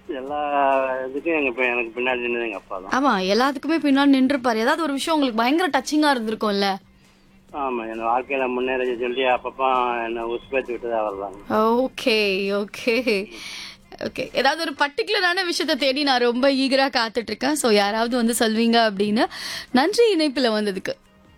எல்லா இதுக்கும் எங்க பி- எனக்கு பின்னாடி நின்னது எங்க அப்பா தான் ஆமா எல்லாத்துக்குமே பின்னாடி நின்றுப்பாரு ஏதாவது ஒரு விஷயம் உங்களுக்கு பயங்கர டச்சிங்கா இருந்திருக்கும்ல ஆமா என் வாழ்க்கையில முன்னேற சொல்லி அப்பப்பா என்ன உசுப்பேத்தி விட்டது அவர் தான் ஓகே ஓகே ஓகே ஏதாவது ஒரு பர்டிகுலரான விஷயத்த தேடி நான் ரொம்ப ஈகரா காத்துட்டு இருக்கேன் ஸோ யாராவது வந்து சொல்வீங்க அப்படின்னு நன்றி இணைப்புல வந்ததுக்கு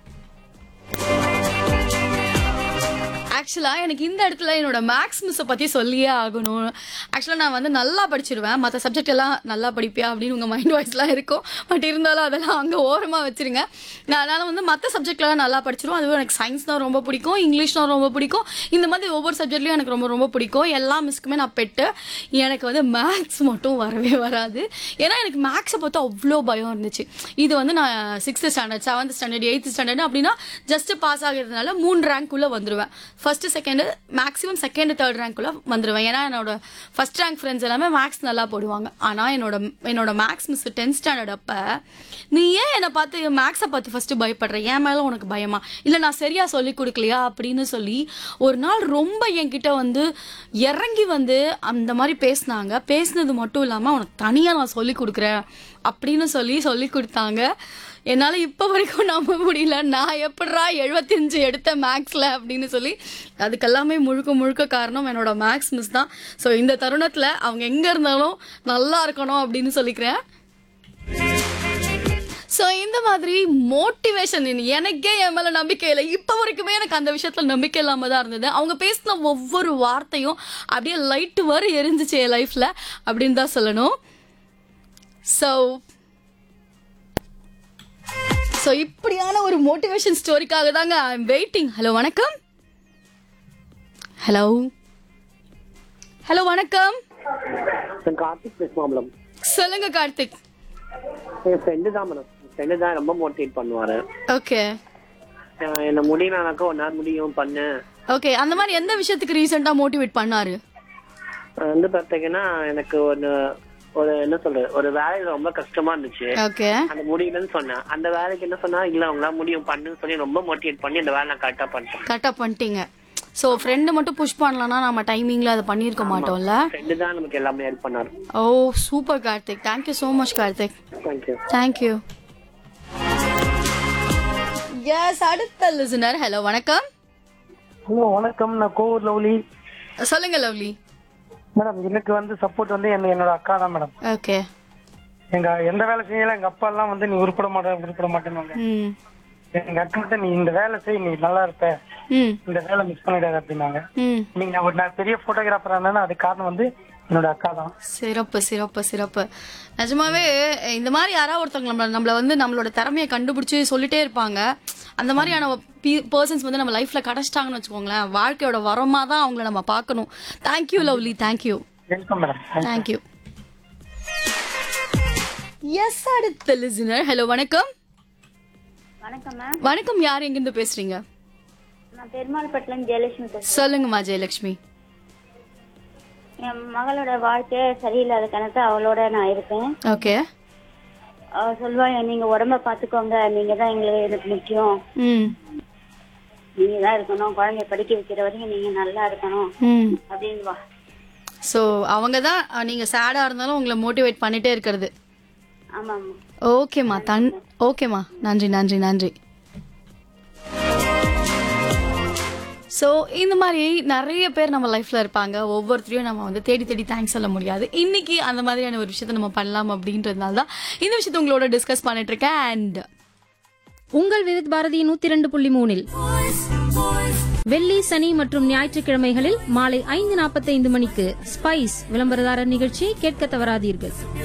ஆக்சுவலா எனக்கு இந்த இடத்துல என்னோட மேக்ஸ் மிஸ்ஸை பத்தி சொல்லியே ஆகணும் ஆக்சுவலா நான் வந்து நல்லா படிச்சிருவேன் மற்ற சப்ஜெக்ட் எல்லாம் நல்லா படிப்பியா அப்படின்னு உங்க மைண்ட் வாய்ஸ்லாம் இருக்கும் பட் இருந்தாலும் அதெல்லாம் அங்க ஓரமா வச்சிருங்க நான் அதனால வந்து மற்ற சப்ஜெக்ட்லாம் நல்லா படிச்சிருவோம் அதுவும் எனக்கு சயின்ஸ் தான் ரொம்ப பிடிக்கும் இங்கிலீஷ் தான் ரொம்ப பிடிக்கும் இந்த மாதிரி ஒவ்வொரு சப்ஜெக்ட்லயும் எனக்கு ரொம்ப ரொம்ப பிடிக்கும் எல்லா மிஸ்க்குமே நான் பெட்டு எனக்கு வந்து மேக்ஸ் மட்டும் வரவே வராது ஏன்னா எனக்கு மேக்ஸை பார்த்தா அவ்வளோ பயம் இருந்துச்சு இது வந்து நான் sixth standard seventh standard eighth standard அப்படின்னா ஜஸ்ட் பாஸ் ஆகிறதுனால மூணு ரேங்க் உள்ள வந்துருவேன் first second maximum second third rank உள்ள வந்துருவேன் ஏன்னா என்னோட ஃபர்ஸ்ட் ரேங்க் ஃப்ரெண்ட்ஸ் எல்லாமே மேக்ஸ் நல்லா போடுவாங்க ஆனா என்னோட என்னோட மேக்ஸ் மிஸ் டென்த் ஸ்டாண்டர்ட் அப்ப நீ ஏன் என்னை பார்த்து மேக்ஸை பார்த்து ஃபர்ஸ்ட் பயப்படுற ஏன் மேல உனக்கு பயமா இல்ல நான் சரியா சொல்லி கொடுக்கலையா அப்படின்னு சொல்லி ஒரு நாள் ரொம்ப என்கிட்ட வந்து இறங்கி வந்து அந்த மாதிரி பேசினாங்க பேசினது மட்டும் இல்லாம உனக்கு தனியா நான் சொல்லி கொடுக்குறேன் அப்படின்னு சொல்லி சொல்லி கொடுத்தாங்க என்னால இப்ப வரைக்கும் நம்ப முடியல நான் எப்படிரா எழுபத்தஞ்சு எடுத்த மேக்ஸ்ல அப்படின்னு சொல்லி அதுக்கெல்லாமே முழுக்க முழுக்க காரணம் என்னோட மேக்ஸ் மிஸ் தான் ஸோ இந்த தருணத்துல அவங்க எங்க இருந்தாலும் நல்லா இருக்கணும் அப்படின்னு சொல்லிக்கிறேன் ஸோ இந்த மாதிரி மோட்டிவேஷன் எனக்கே என் மேல நம்பிக்கை இல்லை இப்போ வரைக்குமே எனக்கு அந்த விஷயத்துல நம்பிக்கை இல்லாம தான் இருந்தது அவங்க பேசின ஒவ்வொரு வார்த்தையும் அப்படியே லைட்டு வர எரிஞ்சிச்சு என் லைஃப்ல அப்படின்னு தான் சொல்லணும் ஸோ ஸோ இப்படியான ஒரு மோட்டிவேஷன் ஸ்டோரிக்காக தாங்க ஐ எம் வெயிட்டிங் ஹலோ வணக்கம் ஹலோ ஹலோ வணக்கம் கார்த்திக் பேசுவான் மேடம் சொல்லுங்க கார்த்திக் என் ஃப்ரெண்டு தான் மேடம் ஃப்ரெண்டு தான் ரொம்ப மோட்டிவேட் பண்ணுவாரு ஓகே அஹ் என்ன முடியலனாக்கா ஒரு நாள் முடியும் பண்ணு ஓகே அந்த மாதிரி எந்த விஷயத்துக்கு ரீசெண்டா மோட்டிவேட் பண்ணாரு அஹ் வந்து பாத்தீங்கன்னா எனக்கு ஒரு ஒரு என்ன சொல்றது ஒரு வேலையில ரொம்ப கஷ்டமா இருந்துச்சு ஓகே அந்த முடியலன்னு சொன்னேன் அந்த வேலைக்கு என்ன சொன்னா இல்ல உங்களால முடியும் பண்ணுன்னு சொல்லி ரொம்ப மோட்டிவேட் பண்ணி அந்த வேலை நான் கரெக்டா பண்ணிட்டேன் கரெக்டாக பண்ணிட்டீங்க ஸோ ஃப்ரெண்டு மட்டும் புஷ் பண்ணலன்னா நம்ம டைமிங்கில் அதை பண்ணியிருக்க மாட்டோம்ல ஃப்ரெண்டு தான் நமக்கு எல்லாமே ஹெல்ப் பண்ணாரு oh super Karthik thank you so much Karthik thank you thank you yes அடுத்த லிசனர் ஹலோ வணக்கம் ஹலோ வணக்கம் நான் கோவூர் லவ்லி சொல்லுங்க லவ்லி மேடம் எனக்கு வந்து சப்போர்ட் வந்து என்ன என்னோட அக்கா தான் மேடம் ஓகே எங்க எந்த வேலை செய்யல எங்க அப்பா எல்லாம் வந்து நீ உருப்பட மாட்டே உருப்பட மாட்டேன்னு ம் எங்க அக்கா கிட்ட நீ இந்த வேலை செய் நீ நல்லா இருப்ப ம் இந்த வேலை மிஸ் பண்ணிடாத அப்படின்னாங்க ம் நீங்க நான் ஒரு நான் பெரிய போட்டோகிராஃபர் ஆனா அது காரணம் வந்து என்னோட அக்கா தான் சிறப்பு சிறப்பு சிறப்பு நிஜமாவே இந்த மாதிரி யாராவது ஒருத்தவங்க நம்மள நம்மள வந்து நம்மளோட திறமையை கண்டுபிடிச்சு சொல்லிட்டே இருப்பாங்க அந்த மாதிரியான பர்சன்ஸ் வந்து நம்ம லைஃப்ல கிடைச்சிட்டாங்கன்னு வச்சுக்கோங்களேன் வாழ்க்கையோட வரமா தான் அவங்கள நம்ம பார்க்கணும் thank you lovely thank you welcome madam thank you yes அடுத்த லிசனர் ஹலோ வணக்கம் வணக்கம் மேம் வணக்கம் யார் எங்கிருந்து பேசுறீங்க நான் பெருமாள்பட்டிலேருந்து ஜெயலட்சுமி பேசுறேன் சொல்லுங்கம்மா ஜெயலட்சுமி என் மகளோட வாழ்க்கை சரியில்லாத கணக்கு அவளோட நான் இருக்கேன் ஓகே அவ சொல்வா நீங்க உடம்ப பாத்துக்கோங்க நீங்க தான் எங்களுக்கு எனக்கு முக்கியம் ம் நீங்க தான் இருக்கணும் குழந்தைய படிக்க வைக்கிற வரைக்கும் நீங்க நல்லா இருக்கணும் ம் அப்படின்வா ஸோ அவங்க தான் நீங்க சேடா இருந்தாலும் உங்களை மோட்டிவேட் பண்ணிட்டே இருக்கிறது ஆமா ஆமா ஓகேம்மா தன் ஓகேம்மா நன்றி நன்றி நன்றி ஸோ இந்த மாதிரி நிறைய பேர் நம்ம லைஃப்ல இருப்பாங்க ஒவ்வொருத்தரையும் நம்ம வந்து தேடி தேடி தேங்க்ஸ் சொல்ல முடியாது இன்னைக்கு அந்த மாதிரியான ஒரு விஷயத்த நம்ம பண்ணலாம் அப்படின்றதுனால தான் இந்த விஷயத்த உங்களோட டிஸ்கஸ் பண்ணிட்டு இருக்கேன் அண்ட் உங்கள் விருத் பாரதி நூத்தி இரண்டு புள்ளி மூணில் வெள்ளி சனி மற்றும் ஞாயிற்றுக்கிழமைகளில் மாலை ஐந்து நாற்பத்தைந்து மணிக்கு ஸ்பைஸ் விளம்பரதாரர் நிகழ்ச்சியை கேட்க தவறாதீர்கள்